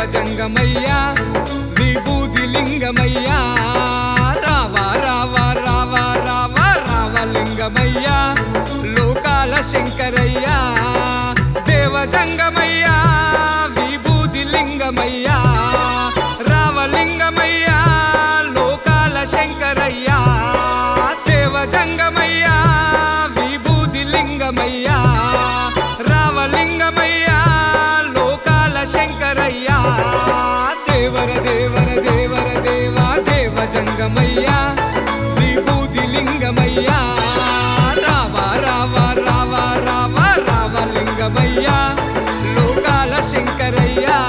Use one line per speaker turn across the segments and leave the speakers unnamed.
దేవజంగమయ్యా విభూతి లింగమయ్యా రావా రావా రావా రావా రావలింగమయ్యా లోకాల శంకరయ్యా దేవజంగమయ్యా విభూతి లింగమయ్యా రావలింగమయ్యా లోకాల శంకరయ్యా దేవజంగమయ్యా విభూతి లింగమయ్యా రావలింగమయ్యా లోకాల శంకరయ్యా దేవర దేవర దేవర దేవా దేవజంగమయ్యా విభూతి లింగమయ్యా రావా రావా రావా రావా రావలింగమయ్యా లోకాల శంకరయ్యా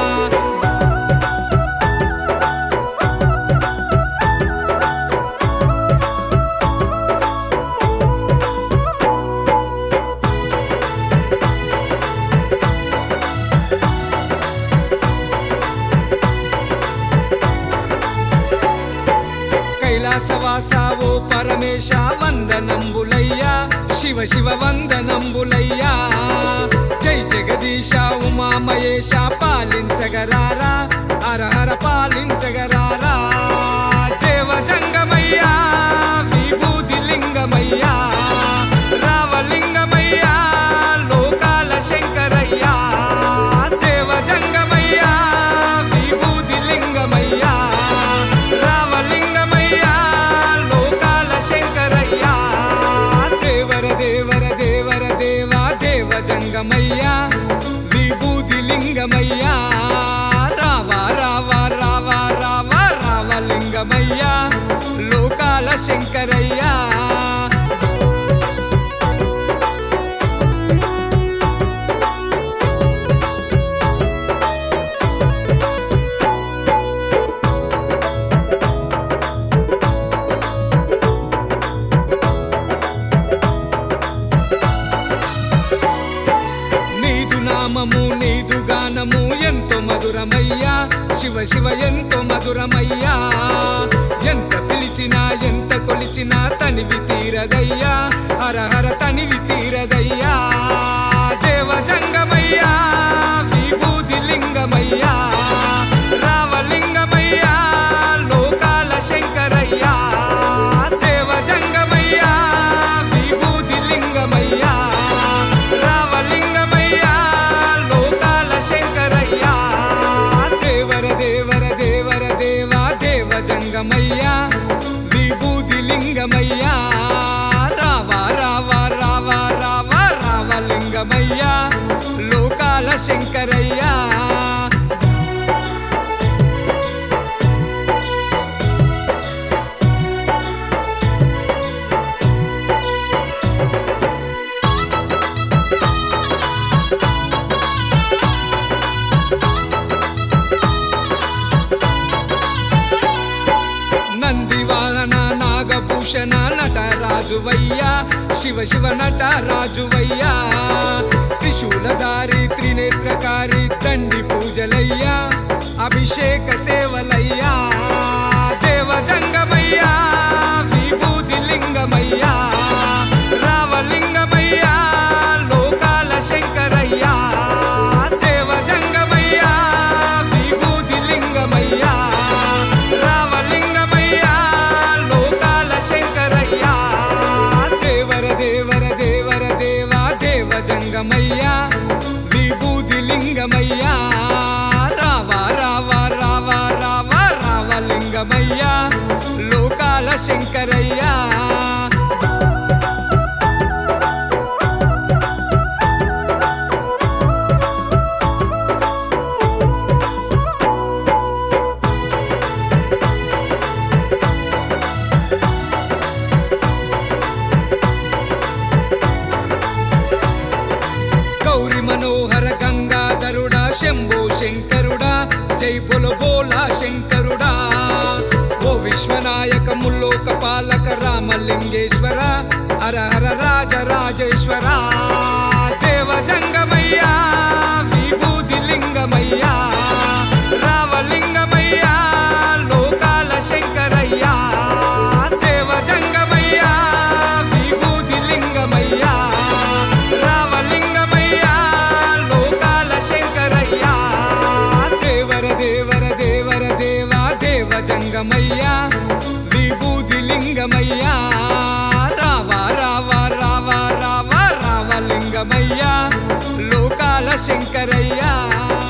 కైలాసవాస ఓ పరమేశ వందనంబులయ్యా శివ శివ వందనంబులయ్యా జై జగదీశ ఉమామయేశ పాలించగరారా హర హర పాలించగరారా దేవజంగమయ్యా విభూతి లింగమయ్యా రావలింగమయ్యా లోకాల శంకరయ్యా దేవజంగమయ్యా విభూతి లింగమయ్యా రావలింగమయ్యా లోకాల శంకరయ్యా దేవర దేవర దేవర దేవా దేవజంగమయ్యా విభూతి లింగమయ్యా రావా రావా రావా రావా రావలింగమయ్యా లోకాల శంకరయ్యా నీదు నామము నీదు గానము ఎంతో మధురమయ్యా శివ శివ ఎంతో మధురమయ్యా ఎంత పిలిచినా ఎంత కొలిచినా తనివి తీరదయ్యా హర హర తనివి తీరదయ్యా దేవజంగమయ్యా విభూతి లింగమయ్యా రావలింగమయ్యా లోకాల శంకరయ్యా దేవజంగమయ్యా విభూతి లింగమయ్యా రావలింగమయ్యా లోకాల శంకరయ్యా దేవర దేవర దేవర దేవా దేవజంగమయ్యా విభూతి లింగమయ్యా రావా రావా రావా రావా రావలింగమయ్యా లోకాల శంకరయ్యా నందివాహన నాగభూషణ నటరాజువయ్యా శివ శివ నటరాజువయ్యా త్రిశూలధారి త్రినేత్రకారి దండి పూజలయ్యా అభిషేక సేవలయ్యా దేవజంగమయ్యా విభూతి లింగమయ్యా రావలింగమయ్యా లోకాల శంకరయ్యా దేవజంగమయ్యా విభూతి లింగమయ్యా రావలింగమయ్యా లోకాల శంకరయ్యా దేవర దేవర దేవర దేవా దేవజంగమయ్యా విభూతి లింగమయ్యా రావా రావా రావా రావా రావలింగమయ్యా లోకాల శంకరయ్యా గౌరి మనోహర గంగాధరుడా శంభో శంకరుడా జై బొల బోలా శంకరుడా ఓ విశ్వనాయక ముల్లోక పాలక రామలింగేశ్వర హర హర రాజ రాజేశ్వర దేవజంగమయ్యా విభూతి లింగమయ్యా రావలింగమయ్యా లోకాల శంకరయ్యా దేవజంగమయ్యా విభూతి లింగమయ్యా రావలింగమయ్యా లోకాల శంకరయ్యా దేవర లింగమయ్యా విభూతి లింగమయ్యా రావా రావా రావా రావా రావ లింగమయ్యా లోకాల శంకరయ్యా